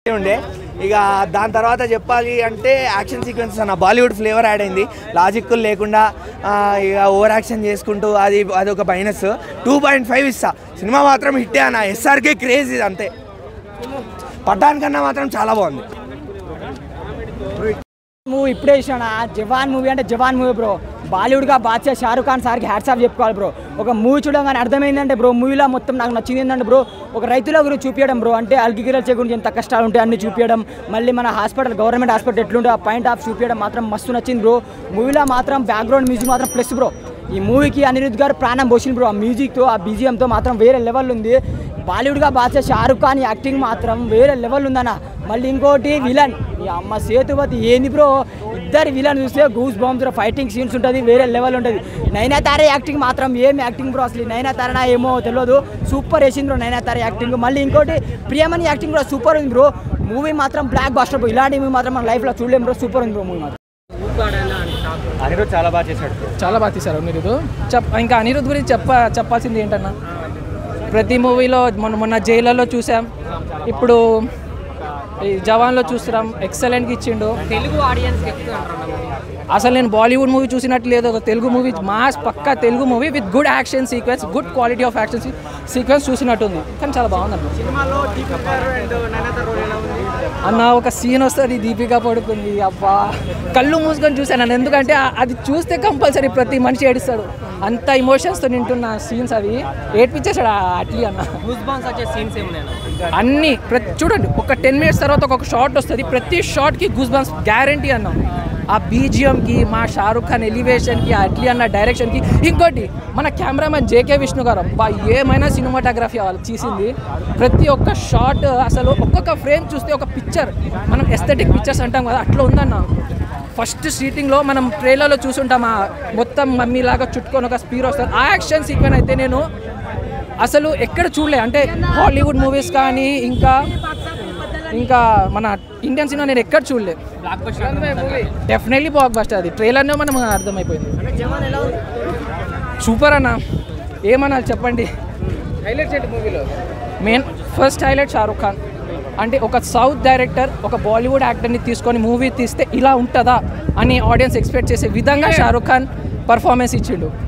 ఉండే ఇక దాని తర్వాత చెప్పాలి అంటే యాక్షన్ సీక్వెన్సెస్ అన్న బాలీవుడ్ ఫ్లేవర్ యాడ్ అయింది లాజిక్ లేకుండా ఆ, ఇక ఓవర్ యాక్షన్ చేసుకుంటూ అది అది ఒక మైనస్ టూ పాయింట్ ఫైవ్ ఇస్తా సినిమా మాత్రం హిట్టే అన్న ఎస్ఆర్కే క్రేజ్ ఇది అంతే పడ్డాన్ కన్నా మాత్రం చాలా బాగుంది మూవీ ఇప్పుడే ఇచ్చిన జవాన్ మూవీ అంటే జవాన్ మూవీ బ్రో బాలీవుడ్గా బాద్షా షారుఖ్ ఖాన్ సార్కి హ్యాట్స్ ఆఫ్ చెప్పుకోవాలి బ్రో ఒక మూవీ చూడగానే అర్థమైందంటే బ్రో మూవీలో మొత్తం నాకు నచ్చింది ఏంటంటే బ్రో ఒక రైతుల గురించి చూపించడం బ్రో అంటే అగ్రికల్చర్ గురించి ఎంత కష్టాలు ఉంటాయి అన్ని చూపించడం మళ్ళీ మన హాస్పిటల్ గవర్నమెంట్ హాస్పిటల్ ఎట్లుంటే ఆ పాయింట్ ఆఫ్ చూపించడం మాత్రం మస్తు నచ్చింది బ్రో మూవీలో మాత్రం బ్యాక్గ్రౌండ్ మ్యూజిక్ మాత్రం ప్లస్ బ్రో ఈ మూవీకి అనిరుద్ధ్ గారు ప్రాణం పోసింది బ్రో ఆ మ్యూజిక్తో ఆ బీజిఎంతో మాత్రం వేరే లెవెల్ ఉంది బాలీవుడ్గా బాద్షా షారుఖ్ ఖాన్ యాక్టింగ్ మాత్రం వేరే లెవెల్ ఉందన్న మళ్ళీ ఇంకోటి విలన్ ఈ అమ్మ సేతుపతి ఏంది బ్రో ఇద్దరు విలన్ చూస్తే గూస్ బాంబ్స్ ఫైటింగ్ సీన్స్ ఉంటుంది వేరే లెవెల్ ఉంటుంది నైనాతార యాక్టింగ్ మాత్రం ఏం యాక్టింగ్ బ్రో అసలు నైనాతారనా ఏమో తెలియదు సూపర్ వేసింది బ్రో నైనాతార యాక్టింగ్ మళ్ళీ ఇంకోటి ప్రియమని యాక్టింగ్ కూడా సూపర్ ఉంది బ్రో మూవీ మాత్రం బ్లాక్ బాస్టర్ బ్రో ఇలాంటి మూవీ మాత్రం మన లైఫ్లో చూడలేం బ్రో సూపర్ ఉంది బ్రో మూవీ మాత్రం అనిరుద్ చాలా బాగా చేశాడు చాలా బాగా తీశారు అనిరుద్ చెప్ ఇంకా అనిరుద్ గురించి చెప్ప చెప్పాల్సింది ఏంటన్నా ప్రతి మూవీలో మొన్న మొన్న జైలలో చూసాం ఇప్పుడు ఈ జవాన్లో చూస్తున్నాం ఎక్సలెంట్గా ఇచ్చిండు తెలుగు ఆడియన్స్ ఎక్కువ అసలు నేను బాలీవుడ్ మూవీ చూసినట్టు లేదు ఒక తెలుగు మూవీ మాస్ పక్కా Telugu movie with good action sequence good quality of action sequence చూసినట్టుంది కానీ చాలా బాగుంది అన్న ఒక సీన్ వస్తుంది దీపిక పడుకుంది అబ్బా కళ్ళు మూసుకొని చూశాను నన్ను ఎందుకంటే ఆ- అది చూస్తే కంపల్సరీ ప్రతి మనిషి ఏడుస్తాడు అంత ఇమోషన్స్తో నింటున్న సీన్స్ అవి ఏడ్పించేశాడు ఆ అట్లీ అన్న గూస్ బాన్స్ వచ్చే సీన్స్ ఏమి నేను అన్ని ప్రతి చూడండి ఒక టెన్ మినిట్స్ తర్వాత ఒక షార్ట్ వస్తుంది ప్రతి షార్ట్కి గూస్ బంప్స్ గ్యారంటీ అన్నాం ఆ బీజిఎంకి మా షారుఖ్ ఖాన్ ఎలివేషన్కి అట్లీ అన్న డైరెక్షన్కి ఇంకోటి మన కెమెరామెన్ జేకే విష్ణు గారు అబ్బా ఏమైనా సినిమాటోగ్రఫీ వాళ్ళు తీసింది ప్రతి ఒక్క షార్ట్ అసలు ఒక్కొక్క ఫ్రేమ్ చూస్తే ఒక పిక్చర్ మనం ఎస్థెటిక్ పిక్చర్స్ అంటాం కదా అట్లా ఉందన్న ఫస్ట్ సీటింగ్లో మనం ట్రైలర్లో చూసుంటాం ఆ మొత్తం మమ్మీ లాగా చుట్టుకొని ఒక స్పీడ్ వస్తుంది ఆ యాక్షన్ సీక్వెన్స్ అయితే నేను అసలు ఎక్కడ చూడలే అంటే హాలీవుడ్ మూవీస్ కానీ ఇంకా ఇంకా మన ఇండియన్ సినిమా నేను ఎక్కడ చూడలే blockbuster definitely blockbuster అది ట్రైలర్నే మనం అర్థమైపోయింది సూపర్ అన్న ఏమన్నా చెప్పండి హైలైట్స్ ఏంటి మూవీలో main first highlight Shahrukh Khan అంటే ఒక సౌత్ డైరెక్టర్ ఒక బాలీవుడ్ యాక్టర్ని తీసుకొని మూవీ తీస్తే ఇలా ఉంటుందా అని ఆడియన్స్ ఎక్స్పెక్ట్ చేసే విధంగా షారుఖ్ ఖాన్ పర్ఫార్మెన్స్ ఇచ్చిండు